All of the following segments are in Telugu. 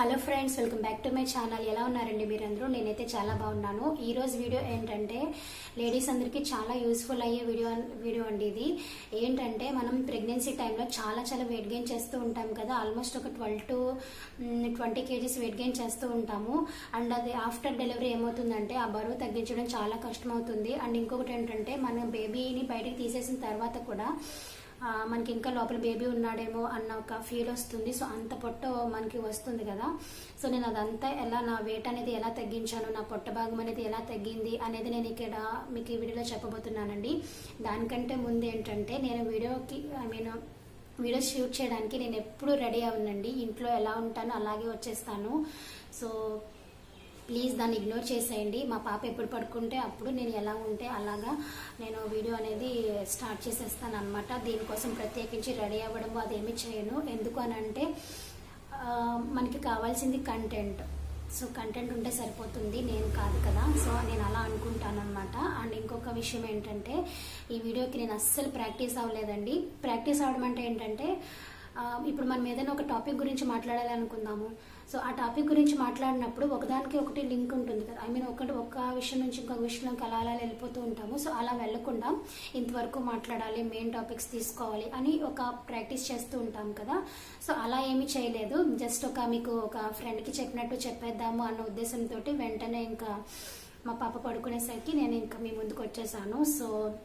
hello friends welcome back to my channel ఎలా ఉన్నారండి మీరందరూ నేనైతే చాలా బాగున్నాను ఈ రోజు వీడియో ఏంటంటే లేడీస్ అందరికీ చాలా యూస్ఫుల్ అయ్యే వీడియో వీడియో అండి ఇది ఏంటంటే మనం ప్రెగ్నెన్సీ టైంలో చాలా చాలా వెయిట్ గెయిన్ చేస్తూ ఉంటాం కదా ఆల్మోస్ట్ ఒక twelve to twenty kgs weight gain చేస్తూ ఉంటాము అండ్ అది ఆఫ్టర్ డెలివరీ ఏమవుతుందంటే ఆ బరువు తగ్గించడం చాలా కష్టమవుతుంది అండ్ ఇంకొకటి ఏంటంటే మన బేబీని బయటికి తీసేసిన తర్వాత కూడా ఆ, మనకి ఇంకా లోపల బేబీ ఉన్నాడేమో అన్న ఒక ఫీల్ వస్తుంది సో అంత పొట్ట మనకి వస్తుంది కదా సో నేను అదంతా ఎలా నా వెయిట్ అనేది ఎలా తగ్గించాను నా పొట్ట భాగం అనేది ఎలా తగ్గింది అనేది నేను ఇక్కడ మీకు ఈ వీడియోలో చెప్పబోతున్నానండి దానికంటే ముందు ఏంటంటే నేను వీడియోకి ఐ మీన్ వీడియోస్ షూట్ చేయడానికి నేను ఎప్పుడు రెడీ అవునండి ఇంట్లో ఎలా ఉంటానో అలాగే వచ్చేస్తాను సో ప్లీజ్ దాన్ని ఇగ్నోర్ చేసేయండి మా పాప ఎప్పుడు పడుకుంటే అప్పుడు నేను ఎలా ఉంటే అలాగా నేను వీడియో అనేది స్టార్ట్ చేసేస్తాను అనమాట దీనికోసం ప్రత్యేకించి రెడీ అవ్వడం అదేమీ చేయను ఎందుకు అని అంటే ఆ, మనకి కావాల్సింది కంటెంట్ సో కంటెంట్ ఉంటే సరిపోతుంది నేను కాదు కదా సో నేను అలా అనుకుంటాను అనమాట అండ్ ఇంకొక విషయం ఏంటంటే ఈ వీడియోకి నేను అస్సలు ప్రాక్టీస్ అవ్వలేదండి ప్రాక్టీస్ అవ్వడం అంటే ఏంటంటే ఆ, ఇప్పుడు మనం ఏదైనా ఒక టాపిక్ గురించి మాట్లాడాలి అనుకుందాము సో ఆ టాపిక్ గురించి మాట్లాడినప్పుడు ఒకదానికి ఒకటి లింక్ ఉంటుంది కదా ఐ మీన్ ఒకటి ఒక విషయం నుంచి ఇంకొక విషయంలోకి అలా అలా వెళ్ళిపోతూ ఉంటాము సో అలా వెళ్లకుండా ఇంతవరకు మాట్లాడాలి మెయిన్ టాపిక్స్ తీసుకోవాలి అని ఒక ప్రాక్టీస్ చేస్తూ ఉంటాం కదా సో అలా ఏమీ చేయలేదు జస్ట్ ఒక మీకు ఒక ఫ్రెండ్కి చెప్పినట్టు చెప్పేద్దాము అన్న ఉద్దేశంతో వెంటనే ఇంకా మా పాప పడుకునేసరికి నేను ఇంకా మీ ముందుకు వచ్చేసాను సో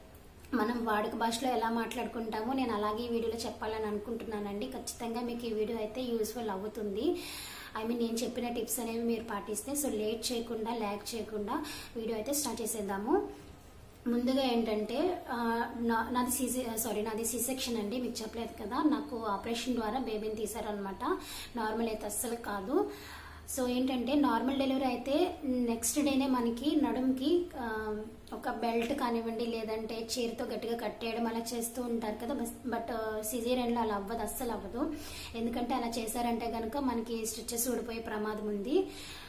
మనం వాడుక భాషలో ఎలా మాట్లాడుకుంటామో నేను అలాగే ఈ వీడియోలో చెప్పాలని అనుకుంటున్నానండి ఖచ్చితంగా మీకు ఈ వీడియో అయితే యూస్ఫుల్ అవుతుంది ఐ మీన్ నేను చెప్పిన టిప్స్ అనేవి మీరు పాటిస్తే సో లేట్ చేయకుండా ల్యాక్ చేయకుండా వీడియో అయితే స్టార్ట్ చేసేద్దాము ముందుగా ఏంటంటే ఆ, నా- నాది సీసీ సారీ నాది సి సెక్షన్ అండి మీకు చెప్పలేదు కదా నాకు ఆపరేషన్ ద్వారా బేబీని తీసారనమాట నార్మల్ అయితే అస్సలు కాదు సో ఏంటంటే నార్మల్ డెలివరీ అయితే నెక్స్ట్ డేనే మనకి నడుముకి ఆ, ఒక బెల్ట్ కానివ్వండి లేదంటే చీరతో గట్టిగా కట్టేయడం అలా చేస్తూ ఉంటారు కదా బస్- బట్ సిజేరియన్లో అలా అవ్వదు అస్సలు అవ్వదు ఎందుకంటే అలా చేశారంటే కనుక మనకి స్టిచెస్ ఊడిపోయే ప్రమాదం ఉంది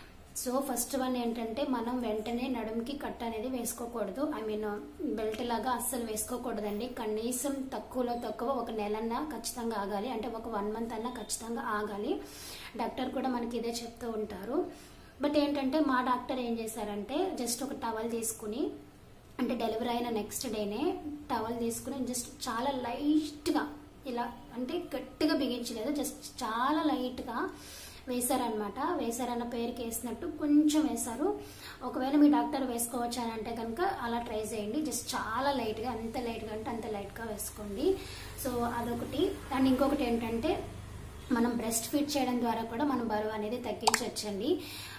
సో ఫస్ట్ వన్ ఏంటంటే మనం వెంటనే నడుముకి కట్ అనేది వేసుకోకూడదు ఐ మీన్ బెల్ట్ లాగా అస్సలు వేసుకోకూడదండి కనీసం తక్కువలో తక్కువ ఒక నెలన్నా ఖచ్చితంగా ఆగాలి అంటే ఒక వన్ మంత్ అన్నా ఖచ్చితంగా ఆగాలి డాక్టర్ కూడా మనకి ఇదే చెప్తూ ఉంటారు బట్ ఏంటంటే మా డాక్టర్ ఏం చేశారంటే జస్ట్ ఒక టవల్ తీసుకుని అంటే డెలివరీ అయిన నెక్స్ట్ డేనే టవల్ తీసుకుని జస్ట్ చాలా లైట్గా ఇలా అంటే గట్టిగా బిగించలేదు జస్ట్ చాలా లైట్గా వేశారనమాట వేశారన్న పేరుకి వేసినట్టు కొంచెం వేశారు ఒకవేళ మీ డాక్టర్ వేసుకోవచ్చు అని అంటే కనుక అలా ట్రై చేయండి జస్ట్ చాలా లైట్గా ఎంత లైట్గా అంటే అంత లైట్గా వేసుకోండి సో అదొకటి అండ్ ఇంకొకటి ఏంటంటే మనం బ్రెస్ట్ ఫీడ్ చేయడం ద్వారా కూడా మనం బరువు అనేది తగ్గించవచ్చండి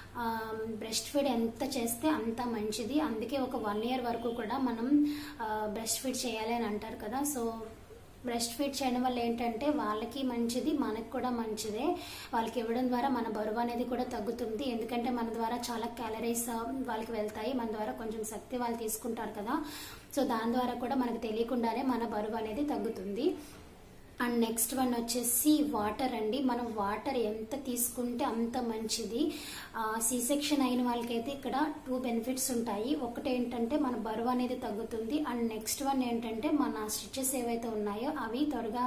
బ్రెస్ట్ ఫీడ్ ఎంత చేస్తే అంత మంచిది అందుకే ఒక వన్ ఇయర్ వరకు కూడా మనం బ్రెస్ట్ ఫీడ్ చేయాలి అని అంటారు కదా సో బ్రెస్ట్ ఫీడ్ చేయడం వల్ల ఏంటంటే వాళ్ళకి మంచిది మనకి కూడా మంచిదే వాళ్ళకి ఇవ్వడం ద్వారా మన బరువు అనేది కూడా తగ్గుతుంది ఎందుకంటే మన ద్వారా చాలా క్యాలరీస్ వాళ్ళకి వెళ్తాయి మన ద్వారా కొంచెం శక్తి వాళ్ళు తీసుకుంటారు కదా సో దాని ద్వారా కూడా మనకు తెలియకుండానే మన బరువు అనేది తగ్గుతుంది అండ్ నెక్స్ట్ వన్ వచ్చేసి వాటర్ అండి మనం వాటర్ ఎంత తీసుకుంటే అంత మంచిది సి సెక్షన్ అయిన వాళ్ళకైతే ఇక్కడ టూ బెనిఫిట్స్ ఉంటాయి ఒకటి ఏంటంటే మన బరువు అనేది తగ్గుతుంది అండ్ నెక్స్ట్ వన్ ఏంటంటే మన స్టిచెస్ ఏవైతే ఉన్నాయో అవి త్వరగా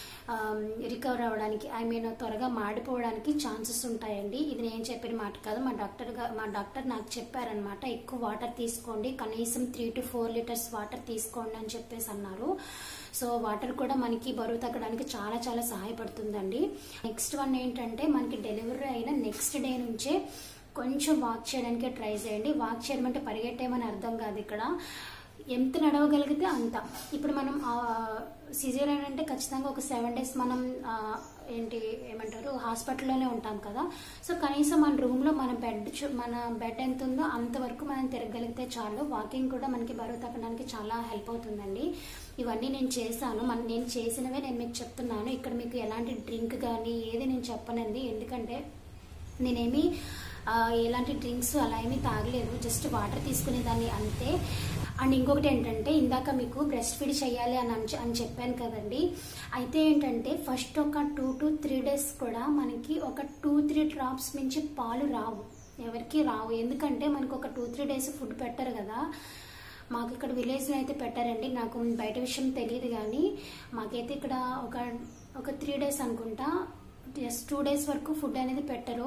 రికవర్ అవ్వడానికి ఐ మీన్ త్వరగా మాడిపోవడానికి ఛాన్సెస్ ఉంటాయండి ఇది నేను చెప్పిన మాట కాదు మా డాక్టర్ గా- మా డాక్టర్ నాకు చెప్పారనమాట ఎక్కువ వాటర్ తీసుకోండి కనీసం three to four litres water తీసుకోండి అని చెప్పేసి అన్నారు సో వాటర్ కూడా మనకి బరువు తగ్గడానికి చాలా చాలా సహాయపడుతుందండి నెక్స్ట్ వన్ ఏంటంటే మనకి డెలివరీ అయిన నెక్స్ట్ డే నుంచే కొంచెం వాక్ చేయడానికి ట్రై చేయండి వాక్ చేయడం అంటే పరిగెట్టేమని అర్థం కాదు ఇక్కడ ఎంత నడవగలిగితే అంత ఇప్పుడు మనం సిజేరియన్ అంటే ఖచ్చితంగా ఒక సెవెన్ డేస్ మనం ఆ, ఏంటి ఏమంటారు హాస్పిటల్లోనే ఉంటాం కదా సో కనీసం మన రూమ్లో మన బెడ్ చు- మన బెడ్ ఎంత ఉందో అంతవరకు మనం తిరగలిగితే చాలు వాకింగ్ కూడా మనకి బరువు తగ్గడానికి చాలా హెల్ప్ అవుతుందండి ఇవన్నీ నేను చేశాను మన నేను చేసినవే నేను మీకు చెప్తున్నాను ఇక్కడ మీకు ఎలాంటి డ్రింక్ కానీ ఏది నేను చెప్పనండి ఎందుకంటే నేనేమి ఆ, ఎలాంటి డ్రింక్స్ అలా ఏమీ తాగలేదు జస్ట్ వాటర్ తీసుకునేదాన్ని అంతే అండ్ ఇంకొకటి ఏంటంటే ఇందాక మీకు బ్రెస్ట్ ఫీడ్ చేయాలి అని అని చె- అని చెప్పాను కదండి అయితే ఏంటంటే ఫస్ట్ ఒక టూ టు త్రీ డేస్ కూడా మనకి ఒక టూ త్రీ డ్రాప్స్ మించి పాలు రావు ఎవరికి రావు ఎందుకంటే మనకు ఒక టూ త్రీ డేస్ ఫుడ్ పెట్టరు కదా మాకు ఇక్కడ విలేజ్లో అయితే పెట్టారండి నాకు బయట విషయం తెలియదు కానీ మాకైతే ఇక్కడ ఒక ఒక త్రీ డేస్ అనుకుంటా జస్ట్ టూ డేస్ వరకు ఫుడ్ అనేది పెట్టరు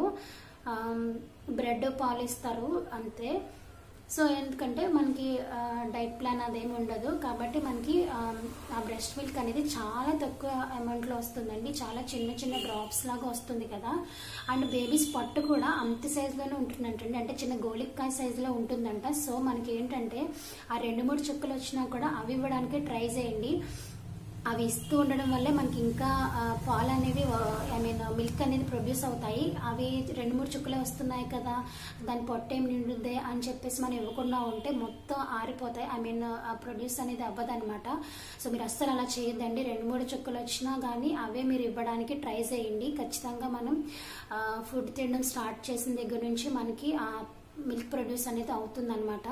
బ్రెడ్ పాలు ఇస్తారు అంతే సో ఎందుకంటే మనకి డైట్ ప్లాన్ అదేమి ఉండదు కాబట్టి మనకి ఆ, ఆ బ్రెస్ట్ మిల్క్ అనేది చాలా తక్కువ అమౌంట్లో వస్తుందండి చాలా చిన్న చిన్న డ్రాప్స్ లాగా వస్తుంది కదా అండ్ బేబీస్ పట్టు కూడా అంత సైజులోనే ఉంటుందంటండి అంటే చిన్న గోలిక్కాయ సైజులో ఉంటుందంట సో మనకి ఏంటంటే ఆ రెండు మూడు చుక్కలు వచ్చినా కూడా అవి ఇవ్వడానికి ట్రై చేయండి అవి ఇస్తూ ఉండడం వల్లే మనకి ఇంకా ఆ, పాలు అనేవి ఐ మీన్ మిల్క్ అనేది ప్రొడ్యూస్ అవుతాయి అవి రెండు మూడు చుక్కలే వస్తున్నాయి కదా దాని పొట్టేం నిండుద్ది అని చెప్పేసి మనం ఇవ్వకుండా ఉంటే మొత్తం ఆరిపోతాయి ఐ మీన్ ఆ ప్రొడ్యూస్ అనేది అవ్వదన్నమాట సో మీరు అస్సలు అలా చేయొద్దండి రెండు మూడు చుక్కలు వచ్చినా కానీ అవే మీరు ఇవ్వడానికి ట్రై చేయండి ఖచ్చితంగా మనం ఫుడ్ తినడం స్టార్ట్ చేసిన దగ్గర నుంచి మనకి ఆ మిల్క్ ప్రొడ్యూస్ అనేది అవుతుందన్నమాట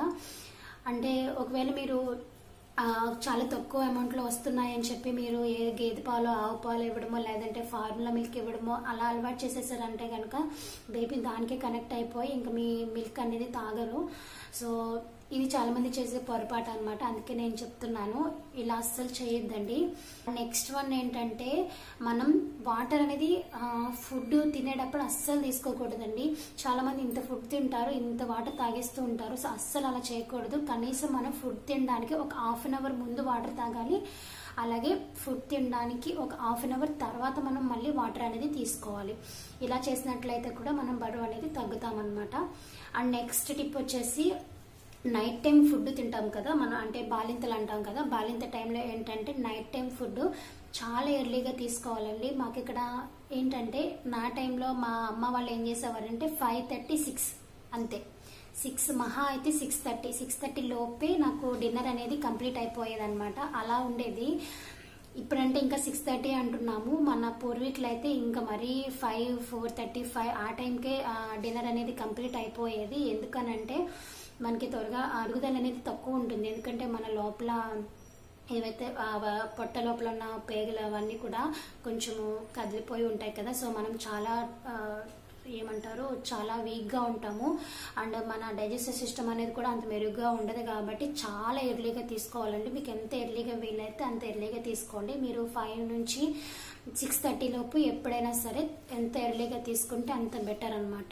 అంటే ఒకవేళ మీరు ఆ, చాలా తక్కువ అమౌంట్లో వస్తున్నాయని చెప్పి మీరు ఏ గేదె పాలు ఆవు పాలు ఇవ్వడమో లేదంటే ఫార్ములా మిల్క్ ఇవ్వడమో అలా అలవాటు చేసేసారంటే కనుక బేబీ దానికే కనెక్ట్ అయిపోయి ఇంకా మీ మిల్క్ అనేది తాగరు సో ఇది చాలా మంది చేసే పొరపాటు అనమాట అందుకే నేను చెప్తున్నాను ఇలా అస్సలు చేయొద్దండి నెక్స్ట్ వన్ ఏంటంటే మనం వాటర్ అనేది ఫుడ్ తినేటప్పుడు అస్సలు తీసుకోకూడదండి చాలా మంది ఇంత ఫుడ్ తింటారు ఇంత వాటర్ తాగేస్తూ ఉంటారు సో అస్సలు అలా చేయకూడదు కనీసం మనం ఫుడ్ తినడానికి ఒక హాఫ్ అన్ అవర్ ముందు వాటర్ తాగాలి అలాగే ఫుడ్ తినడానికి ఒక హాఫ్ అన్ అవర్ తర్వాత మనం మళ్ళీ వాటర్ అనేది తీసుకోవాలి ఇలా చేసినట్లయితే కూడా మనం బరువు అనేది తగ్గుతామన్నమాట అండ్ నెక్స్ట్ టిప్ వచ్చేసి నైట్ టైం ఫుడ్ తింటాం కదా మనం అంటే బాలింతలు అంటాం కదా బాలింత టైంలో ఏంటంటే నైట్ టైం ఫుడ్ చాలా ఎర్లీగా తీసుకోవాలండి మాకు ఇక్కడ ఏంటంటే నా టైంలో మా అమ్మ వాళ్ళు ఏం చేసేవారంటే ఫైవ్ థర్టీ సిక్స్ అంతే సిక్స్ మహా అయితే సిక్స్ థర్టీ సిక్స్ థర్టీ లోపే నాకు డిన్నర్ అనేది కంప్లీట్ అయిపోయేది అనమాట అలా ఉండేది ఇప్పుడంటే ఇంకా సిక్స్ థర్టీ అంటున్నాము మన పూర్వీకులు అయితే ఇంకా మరీ ఫైవ్ ఫోర్ థర్టీ ఫైవ్ ఆ టైంకే డిన్నర్ అనేది కంప్లీట్ అయిపోయేది ఎందుకనంటే మనకి త్వరగా అరుగుదల అనేది తక్కువ ఉంటుంది ఎందుకంటే మన లోపల ఏవైతే ఆ వ- పొట్ట లోపల ఉన్న పేగలు అవన్నీ కూడా కొంచెము కదిలిపోయి ఉంటాయి కదా సో మనం చాలా ఆ, ఏమంటారు చాలా వీక్గా ఉంటాము అండ్ మన డైజెస్టివ్ సిస్టమ్ అనేది కూడా అంత మెరుగ్గా ఉండదు కాబట్టి చాలా ఎర్లీగా తీసుకోవాలండి మీకు ఎంత ఎర్లీగా వీలైతే అంత ఎర్లీగా తీసుకోండి మీరు ఫైవ్ నుంచి సిక్స్ థర్టీ లోపు ఎప్పుడైనా సరే ఎంత ఎర్లీగా తీసుకుంటే అంత బెటర్ అన్నమాట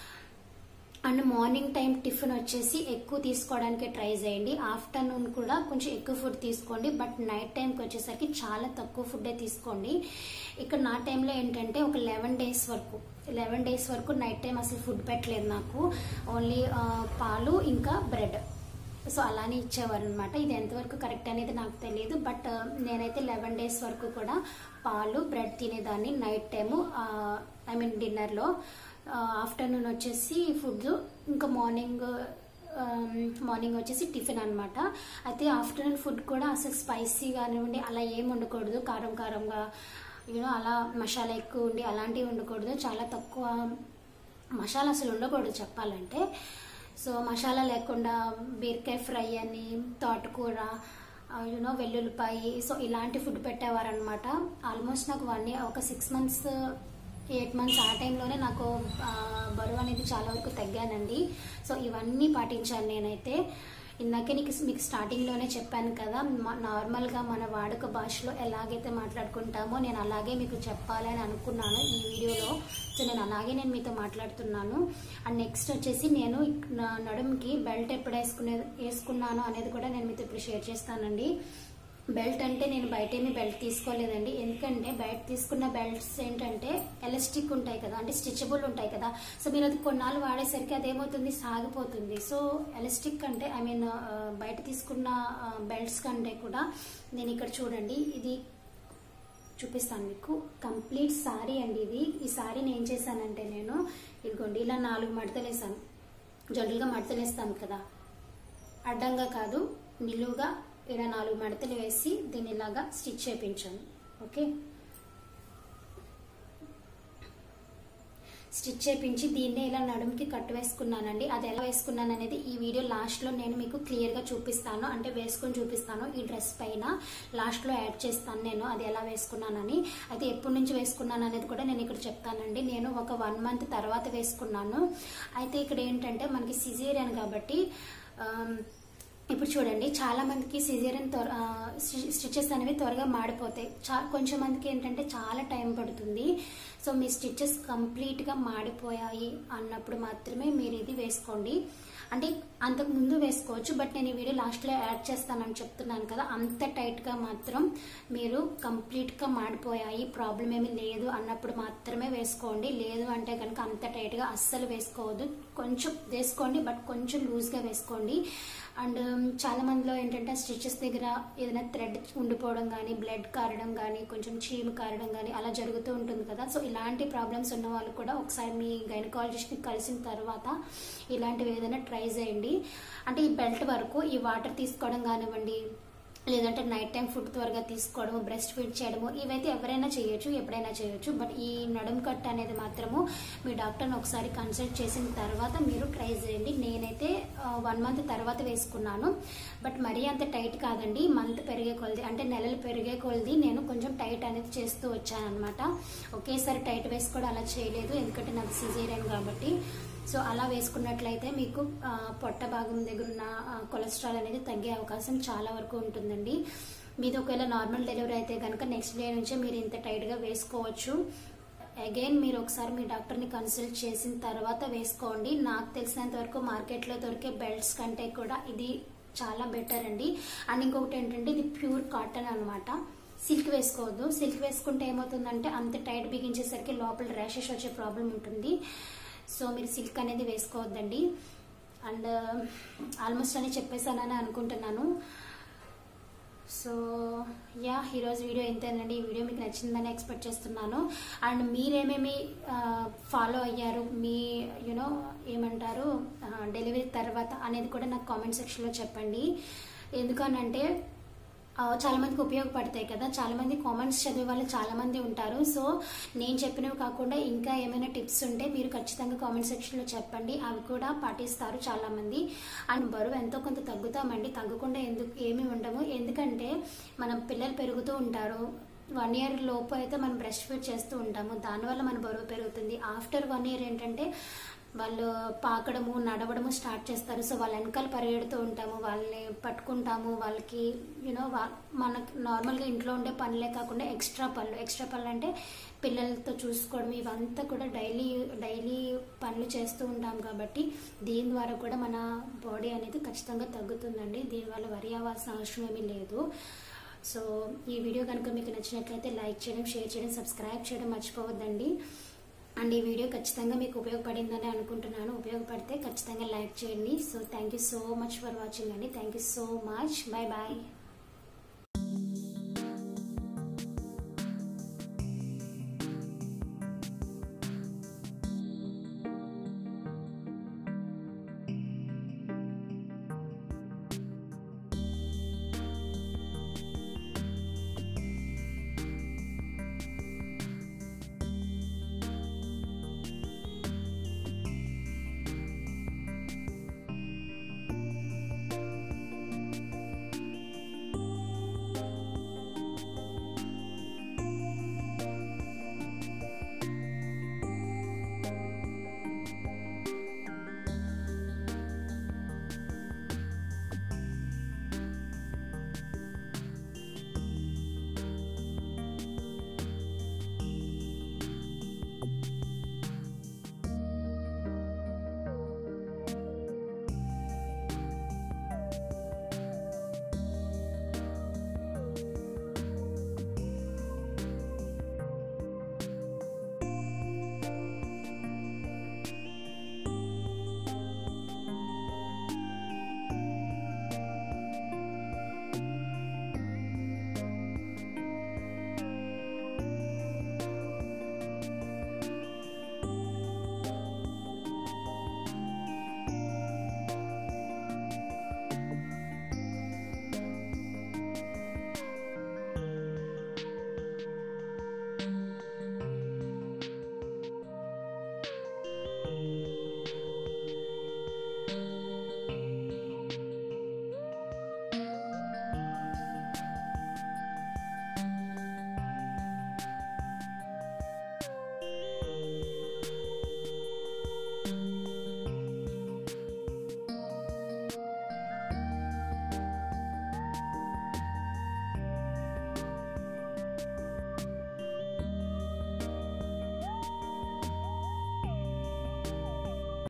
అండ్ మార్నింగ్ టైం టిఫిన్ వచ్చేసి ఎక్కువ తీసుకోవడానికి ట్రై చేయండి ఆఫ్టర్నూన్ కూడా కొంచెం ఎక్కువ ఫుడ్ తీసుకోండి బట్ నైట్ టైంకి వచ్చేసరికి చాలా తక్కువ ఫుడ్డే తీసుకోండి ఇక్కడ నా టైంలో ఏంటంటే ఒక లెవెన్ డేస్ వరకు లెవెన్ డేస్ వరకు నైట్ టైం అసలు ఫుడ్ పెట్టలేదు నాకు ఓన్లీ పాలు ఇంకా బ్రెడ్ సో అలానే ఇచ్చేవారు అనమాట ఇది ఎంతవరకు కరెక్ట్ అనేది నాకు తెలియదు బట్ నేనైతే లెవెన్ డేస్ వరకు కూడా పాలు బ్రెడ్ తినేదాన్ని నైట్ టైము ఐ మీన్ డిన్నర్లో ఆఫ్టర్నూన్ వచ్చేసి ఫుడ్ ఇంకా మార్నింగ్ మార్నింగ్ వచ్చేసి టిఫిన్ అన్నమాట అయితే ఆఫ్టర్నూన్ ఫుడ్ కూడా అసలు స్పైసీ కానివ్వండి అలా ఏం ఉండకూడదు కారం కారంగా యూనో అలా మసాలా ఎక్కువ ఉండి అలాంటివి ఉండకూడదు చాలా తక్కువ మసాలా అసలు ఉండకూడదు చెప్పాలంటే సో మసాలా లేకుండా బీరకాయ ఫ్రై అని తోటకూర యూనో వెల్లుల్లిపాయి సో ఇలాంటి ఫుడ్ పెట్టేవారనమాట ఆల్మోస్ట్ నాకు వన్ ఇయర్ ఒక సిక్స్ మంత్స్ ఎయిట్ మంత్స్ ఆ టైంలోనే నాకు ఆ, బరువు అనేది చాలా వరకు తగ్గానండి సో ఇవన్నీ పాటించాను నేనైతే ఇందాకే నీకు మీకు స్టార్టింగ్లోనే చెప్పాను కదా మ- నార్మల్గా మన వాడుక భాషలో ఎలాగైతే మాట్లాడుకుంటామో నేను అలాగే మీకు చెప్పాలి అని అనుకున్నాను ఈ వీడియోలో సో నేను అలాగే నేను మీతో మాట్లాడుతున్నాను అండ్ నెక్స్ట్ వచ్చేసి నేను ఇక్- నా నడుముకి బెల్ట్ ఎప్పుడు వేసుకునే వేసుకున్నాను అనేది కూడా నేను మీతో ఇప్పుడు షేర్ చేస్తానండి బెల్ట్ అంటే నేను బయట ఏమీ బెల్ట్ తీసుకోలేదండి ఎందుకంటే బయట తీసుకున్న బెల్ట్స్ ఏంటంటే ఎలాస్టిక్ ఉంటాయి కదా అంటే స్టిచబుల్ ఉంటాయి కదా సో మీరు అది కొన్నాళ్ళు వాడేసరికి అదేమవుతుంది సాగిపోతుంది సో ఎలాస్టిక్ అంటే ఐ మీన్ బయట తీసుకున్న బెల్ట్స్ కంటే కూడా నేను ఇక్కడ చూడండి ఇది చూపిస్తాను మీకు కంప్లీట్ సారీ అండి ఇది ఈ సారీని ఏం చేశానంటే నేను ఇదిగోండి ఇలా నాలుగు మడతలు వేసాను జనరల్గా మడతలు వేస్తాను కదా అడ్డంగా కాదు నిలువుగా ఇలా నాలుగు మడతలు వేసి దీన్ని ఇలాగా స్టిచ్ చేయించాను ఓకే స్టిచ్ చేపించి దీన్నే ఇలా నడుముకి కట్టు వేసుకున్నానండి అది ఎలా వేసుకున్నాను అనేది ఈ వీడియో లాస్ట్లో నేను మీకు క్లియర్గా చూపిస్తాను అంటే వేసుకొని చూపిస్తాను ఈ డ్రెస్ పైన లాస్ట్లో యాడ్ చేస్తాను నేను అది ఎలా వేసుకున్నానని అయితే ఎప్పటి నుంచి వేసుకున్నాను అనేది కూడా నేను ఇక్కడ చెప్తానండి నేను ఒక వన్ మంత్ తర్వాత వేసుకున్నాను అయితే ఇక్కడ ఏంటంటే మనకి సిజేరియన్ కాబట్టి ఆమ్, ఇప్పుడు చూడండి చాలా మందికి సిజేరియన్ త్వర స్టిచెస్ అనేవి త్వరగా మాడిపోతాయి చా కొంచెం మందికి ఏంటంటే చాలా టైం పడుతుంది సో మీ స్టిచెస్ కంప్లీట్గా మాడిపోయాయి అన్నప్పుడు మాత్రమే మీరు ఇది వేసుకోండి అంటే అంతకు ముందు వేసుకోవచ్చు బట్ నేను ఈ వీడియో లాస్ట్లో యాడ్ చేస్తానని చెప్తున్నాను కదా అంత టైట్గా మాత్రం మీరు కంప్లీట్గా మాడిపోయాయి ప్రాబ్లం ఏమీ లేదు అన్నప్పుడు మాత్రమే వేసుకోండి లేదు అంటే కనుక అంత టైట్గా అస్సలు వేసుకోవద్దు కొంచెం వేసుకోండి బట్ కొంచెం లూజ్గా వేసుకోండి అండ్ చాలా మందిలో ఏంటంటే స్టిచెస్ దగ్గర ఏదైనా థ్రెడ్ ఉండిపోవడం కానీ బ్లడ్ కారడం కానీ కొంచెం చీము కారడం కానీ అలా జరుగుతూ ఉంటుంది కదా సో ఇలాంటి ప్రాబ్లమ్స్ ఉన్న వాళ్ళు కూడా ఒకసారి మీ గైనకాలజిస్ట్ని కలిసిన తర్వాత ఇలాంటివి ఏదైనా ట్రై చేయండి అంటే ఈ బెల్ట్ వరకు ఈ వాటర్ తీసుకోవడం కానివ్వండి లేదంటే నైట్ టైం ఫుడ్ త్వరగా తీసుకోవడము బ్రెస్ట్ ఫీడ్ చేయడము ఇవైతే ఎవరైనా చేయొచ్చు ఎప్పుడైనా చేయొచ్చు బట్ ఈ నడుము కట్ అనేది మాత్రము మీ డాక్టర్ని ఒకసారి కన్సల్ట్ చేసిన తర్వాత మీరు ట్రై చేయండి నేనైతే వన్ మంత్ తర్వాత వేసుకున్నాను బట్ మరీ అంత టైట్ కాదండి మంత్ పెరిగే కొలది అంటే నెలలు పెరిగే కొలది నేను కొంచెం టైట్ అనేది చేస్తూ వచ్చాను అనమాట ఒకేసారి టైట్ వేసుకోవడం అలా చేయలేదు ఎందుకంటే నాకు సిజేరియన్ కాబట్టి సో అలా వేసుకున్నట్లయితే మీకు ఆ, పొట్ట భాగం దగ్గర ఉన్న ఆ, కొలెస్ట్రాల్ అనేది తగ్గే అవకాశం చాలా వరకు ఉంటుందండి మీది ఒకవేళ నార్మల్ డెలివరీ అయితే కనుక నెక్స్ట్ డే నుంచే మీరు ఇంత టైట్గా వేసుకోవచ్చు అగైన్ మీరు ఒకసారి మీ డాక్టర్ని కన్సల్ట్ చేసిన తర్వాత వేసుకోండి నాకు తెలిసినంత వరకు మార్కెట్లో దొరికే బెల్ట్స్ కంటే కూడా ఇది చాలా బెటర్ అండి అండ్ ఇంకొకటి ఏంటంటే ఇది ప్యూర్ కాటన్ అన్నమాట సిల్క్ వేసుకోవద్దు సిల్క్ వేసుకుంటే ఏమవుతుందంటే అంత టైట్ బిగించేసరికి లోపల ర్యాషెస్ వచ్చే ప్రాబ్లం ఉంటుంది సో మీరు సిల్క్ అనేది వేసుకోవద్దండి అండ్ ఆల్మోస్ట్ అని చెప్పేసానని అనుకుంటున్నాను సో యా ఈరోజు వీడియో ఇంతేనండి ఈ వీడియో మీకు నచ్చిందని ఎక్స్పెక్ట్ చేస్తున్నాను అండ్ మీరేమేమి ఫాలో అయ్యారు మీ యూనో ఏమంటారు డెలివరీ తర్వాత అనేది కూడా నాకు కామెంట్ సెక్షన్లో చెప్పండి ఎందుకనంటే ఆ, చాలా మందికి ఉపయోగపడతాయి కదా చాలా మంది కామెంట్స్ చదివే వాళ్ళు చాలా మంది ఉంటారు సో నేను చెప్పినవి కాకుండా ఇంకా ఏమైనా టిప్స్ ఉంటే మీరు ఖచ్చితంగా కామెంట్ సెక్షన్ లో చెప్పండి అవి కూడా పాటిస్తారు చాలా మంది అండ్ బరువు ఎంతో కొంత తగ్గుతామండి తగ్గకుండా ఎందుకు ఏమి ఉండము ఎందుకంటే మనం పిల్లలు పెరుగుతూ ఉంటారు వన్ ఇయర్ లోపు అయితే మనం బ్రెస్ట్ ఫీడ్ చేస్తూ ఉంటాము దానివల్ల మన బరువు పెరుగుతుంది ఆఫ్టర్ వన్ ఇయర్ ఏంటంటే వాళ్ళు పాకడము నడవడము స్టార్ట్ చేస్తారు సో వాళ్ళ వెనకాల పరిగెడుతూ ఉంటాము వాళ్ళని పట్టుకుంటాము వాళ్ళకి యూనో మనకు నార్మల్గా ఇంట్లో ఉండే పనులే కాకుండా ఎక్స్ట్రా పనులు ఎక్స్ట్రా పనులు అంటే పిల్లలతో చూసుకోవడం ఇవంతా కూడా డైలీ డైలీ పనులు చేస్తూ ఉంటాం కాబట్టి దీని ద్వారా కూడా మన బాడీ అనేది ఖచ్చితంగా తగ్గుతుందండి దీనివల్ల వరి అవ్వాల్సిన అవసరం ఏమీ లేదు సో ఈ వీడియో కనుక మీకు నచ్చినట్లయితే లైక్ చేయడం షేర్ చేయడం సబ్స్క్రైబ్ చేయడం మర్చిపోవద్దండి అండ్ ఈ వీడియో ఖచ్చితంగా మీకు ఉపయోగపడిందని అనుకుంటున్నాను ఉపయోగపడితే ఖచ్చితంగా లైక్ చేయండి so thank you so much for watching అండి thank you so much bye bye